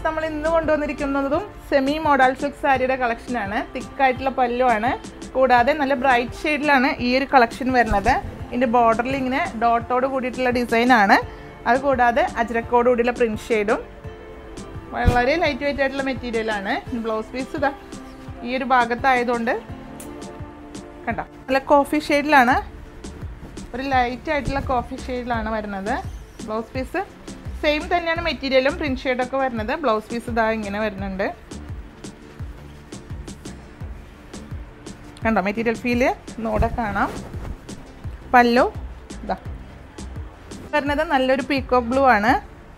friends നമ്മൾ ഇന്ന് കൊണ്ടുവന്നിരിക്കുന്നതും semi model silk സാരിയുടെ കളക്ഷനാണ് തിക്കായിട്ടുള്ള പല്ലുവാണ് കൂടാതെ നല്ല ബ്രൈറ്റ് ഷെയ്ഡിലാണ് ഈ ഒരു കളക്ഷൻ വരുന്നത് ഇതിൻ്റെ ബോർഡറിൽ ഇങ്ങനെ ഡോട്ടോട് കൂടിയിട്ടുള്ള ഡിസൈനാണ് അത് കൂടാതെ അജ്രക്കോട് കൂടിയുള്ള പ്രിൻറ്റ് ഷെയ്ഡും വളരെ ലൈറ്റ് വെയിറ്റ് ആയിട്ടുള്ള മെറ്റീരിയലാണ് ബ്ലൗസ് പീസ് ഇതാ ഈ ഒരു ഭാഗത്തായതുകൊണ്ട് കണ്ട നല്ല കോഫി ഷെയ്ഡിലാണ് ഒരു ലൈറ്റ് ആയിട്ടുള്ള കോഫി ഷെയ്ഡിലാണ് വരുന്നത് ബ്ലൗസ് പീസ് സെയിം തന്നെയാണ് മെറ്റീരിയലും പ്രിൻറ്റ് ഷെയ്ഡൊക്കെ വരുന്നത് ബ്ലൗസ് പീസ് ഇതാ ഇങ്ങനെ വരുന്നുണ്ട് കണ്ടോ മെറ്റീരിയൽ ഫീല് ഒന്നുകൂടെ കാണാം പല്ലു ഇതാ വരുന്നത് നല്ലൊരു പീക്കോക്ക് ബ്ലൂ ആണ്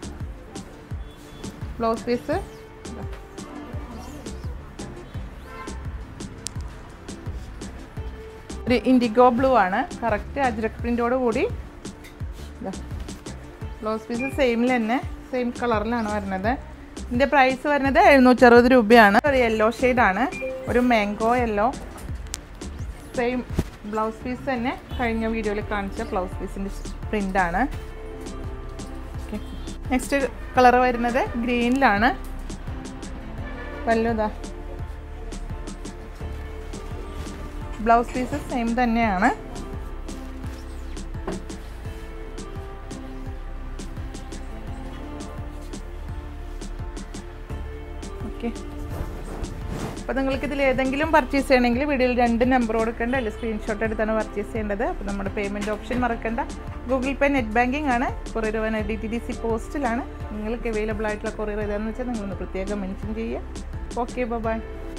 ബ്ലൗസ് പീസ് ഒരു ഇൻഡിഗോ ബ്ലൂ ആണ് കറക്റ്റ് അജ്രക് പ്രിൻ്റോട് കൂടി ബ്ലൗസ് പീസ് സെയിമിൽ തന്നെ സെയിം കളറിലാണ് വരുന്നത് ഇതിൻ്റെ പ്രൈസ് വരുന്നത് എഴുന്നൂറ്ററുപത് രൂപയാണ് ഒരു യെല്ലോ ആണ് ഒരു mango yellow same blouse piece തന്നെ കഴിഞ്ഞ വീഡിയോയിൽ കാണിച്ച ബ്ലൗസ് പീസിൻ്റെ പ്രിൻ്റാണ് നെക്സ്റ്റ് കളർ വരുന്നത് ഗ്രീനിലാണ് വലുതാ ബ്ലൗസ് പീസ് സെയിം തന്നെയാണ് ഓക്കെ അപ്പോൾ നിങ്ങൾക്ക് ഇതിൽ ഏതെങ്കിലും പർച്ചേസ് ചെയ്യണമെങ്കിൽ വീഡിയോയിൽ രണ്ട് നമ്പർ കൊടുക്കേണ്ട അല്ലെങ്കിൽ സ്ക്രീൻഷോട്ട് എടുത്താണ് പർച്ചേസ് ചെയ്യേണ്ടത് അപ്പോൾ നമ്മുടെ പേയ്മെൻറ്റ് ഓപ്ഷൻ മറക്കണ്ട ഗൂഗിൾ പേ നെറ്റ് ബാങ്കിങ് ആണ് കൊറിയർ വന ഡി ടി ഡി സി പോസ്റ്റിലാണ് നിങ്ങൾക്ക് അവൈലബിൾ ആയിട്ടുള്ള കൊറിയർ ഏതാണെന്ന് വെച്ചാൽ നിങ്ങളൊന്ന് പ്രത്യേകം മെൻഷൻ ചെയ്യുക ഓക്കെ ബൈ